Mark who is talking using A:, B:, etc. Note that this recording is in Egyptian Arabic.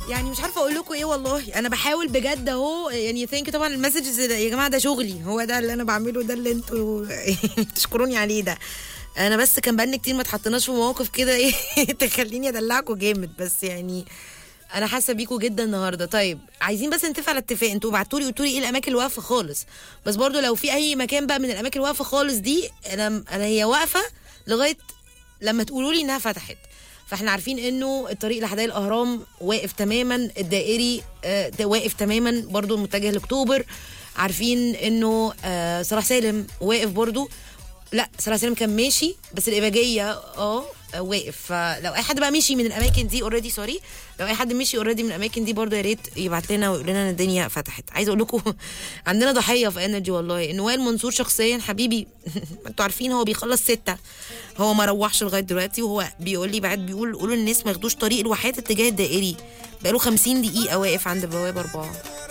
A: يعني مش عارفه اقول لكم ايه والله انا بحاول بجد اهو يعني ثانك طبعا المسجز يا جماعه ده شغلي هو ده اللي انا بعمله ده اللي انتوا تشكروني عليه ده انا بس كان بقالنا كتير ما اتحطيناش في مواقف كده ايه تخليني ادلعكم جامد بس يعني انا حاسه بيكم جدا النهارده طيب عايزين بس نتفق على اتفاق انتوا بعتوا لي قلتوا لي ايه الاماكن اللي واقفه خالص بس برضو لو في اي مكان بقى من الاماكن اللي واقفه خالص دي انا انا هي واقفه لغايه لما تقولوا لي انها فتحت فاحنا عارفين انه الطريق لحدائق الاهرام واقف تماما الدائري آه، ده واقف تماما برضو متجه لاكتوبر عارفين انه آه، صلاح سالم واقف برضو لا صلاح سالم كان ماشي بس الاباجيه اه واقف فلو اي حد بقى مشي من الاماكن دي اوريدي سوري لو اي حد مشي اوريدي من الاماكن دي برضه يا ريت يبعت لنا ويقول لنا ان الدنيا فتحت عايزه اقول لكم عندنا ضحيه في انرجي والله ان وائل منصور شخصيا حبيبي انتوا عارفين هو بيخلص ستة هو ما روحش لغايه دلوقتي وهو بيقول لي بعد بيقول قولوا للناس ما ياخدوش طريق الواحات اتجاه الدائري بقاله 50 دقيقه واقف عند بوابه اربعه